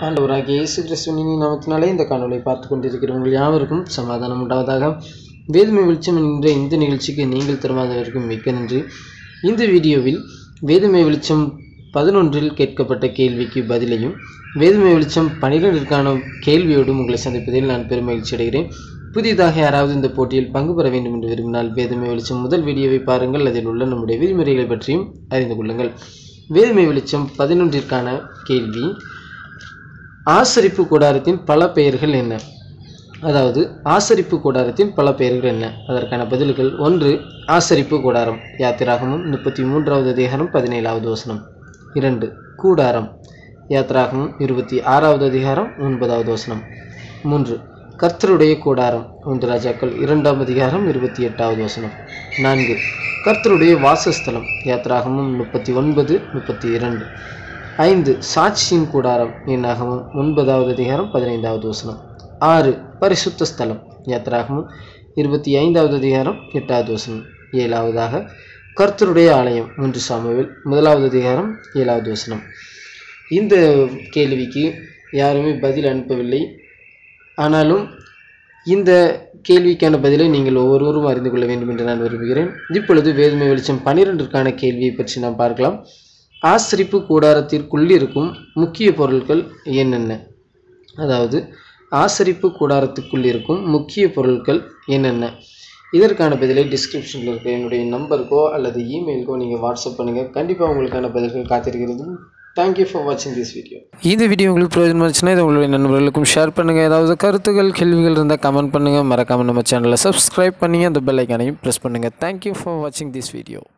ஆண்டவராகிய இயேசு கிறிஸ்துவின் நாமத்தினாலே இந்த காணொலியை பார்த்து கொண்டிருக்கிற உங்கள் யாவருக்கும் சமாதானம் உண்டாவதாக வேதுமை வெளிச்சம் என்கின்ற இந்த நிகழ்ச்சிக்கு நீங்கள் தருமாதவருக்கும் மிக்க நன்றி இந்த வீடியோவில் வேதுமை வெளிச்சம் பதினொன்றில் கேட்கப்பட்ட கேள்விக்கு பதிலையும் வேதுமை வெளிச்சம் பனிரெண்டிற்கான கேள்வியோடும் உங்களை சந்திப்பதில் நான் பெருமகிழ்ச்சி அடைகிறேன் புதிதாக யாராவது இந்த போட்டியில் பங்கு பெற வேண்டும் என்று விரும்பினால் வேதுமை வெளிச்சம் முதல் வீடியோவை பாருங்கள் அதில் உள்ள நம்முடைய விதிமுறைகளை பற்றியும் அறிந்து கொள்ளுங்கள் வேதுமை வெளிச்சம் பதினொன்றிற்கான கேள்வி ஆசரிப்பு கூடாரத்தின் பல பெயர்கள் என்ன அதாவது ஆசரிப்பு கூடாரத்தின் பல பெயர்கள் என்ன அதற்கான பதில்கள் ஒன்று ஆசரிப்பு கூடாரம் யாத்திராகமும் முப்பத்தி மூன்றாவது அதிகாரம் பதினேழாவது வசனம் இரண்டு கூடாரம் யாத்திராகமும் இருபத்தி ஆறாவது அதிகாரம் ஒன்பதாவது வசனம் மூன்று கர்த்தருடைய கூடாரம் ஒன்று ராஜாக்கள் இரண்டாம் அதிகாரம் இருபத்தி எட்டாவது வசனம் நான்கு கர்த்தருடைய வாசஸ்தலம் யாத்திராகமும் முப்பத்தி ஒன்பது முப்பத்தி இரண்டு ஐந்து சாட்சியின் கூடாரம் என்னாகவும் ஒன்பதாவது அதிகாரம் பதினைந்தாவது வசனம் ஆறு பரிசுத்த ஸ்தலம் யாத்திராகமும் இருபத்தி ஐந்தாவது அதிகாரம் எட்டாவது வசனம் ஏழாவதாக கர்த்தருடைய ஆலயம் மூன்று சாமுவேல் முதலாவது அதிகாரம் ஏழாவது வசனம் இந்த கேள்விக்கு யாருமே பதில் அனுப்பவில்லை ஆனாலும் இந்த கேள்விக்கான பதிலை நீங்கள் ஒவ்வொருவரும் அறிந்து கொள்ள வேண்டும் என்று நான் விரும்புகிறேன் இப்பொழுது வேதுமை வெளிச்சம் பன்னிரெண்டிற்கான கேள்வியை பற்றி நாம் பார்க்கலாம் ஆசரிப்பு கூடாரத்திற்குள் இருக்கும் முக்கிய பொருட்கள் என்னென்ன அதாவது ஆசரிப்பு கூடாரத்துக்குள் இருக்கும் முக்கிய பொருட்கள் என்னென்ன இதற்கான பதிலை டிஸ்கிரிப்ஷனில் இருக்க என்னுடைய நம்பருக்கோ அல்லது இமெயிலுக்கோ நீங்கள் வாட்ஸ்அப் பண்ணுங்கள் கண்டிப்பாக உங்களுக்கான பதில்கள் காத்திருக்கிறது தேங்க்யூ ஃபார் வாட்சிங் திஸ் வீடியோ இந்த வீடியோ உங்களுக்கு பிரயோஜனம் இருந்துச்சுன்னா இதை உங்களுடைய நண்பர்களுக்கும் ஷேர் பண்ணுங்கள் ஏதாவது கருத்துக்கள் கேள்விகள் இருந்தால் கமெண்ட் பண்ணுங்கள் மறக்காமல் நம்ம சேனலை சப்ஸ்கிரைப் பண்ணி அந்த பெல் ஐக்கானையும் ப்ரெஸ் பண்ணுங்கள் தேங்க்யூ ஃபார் வாட்சிங் திஸ் வீடியோ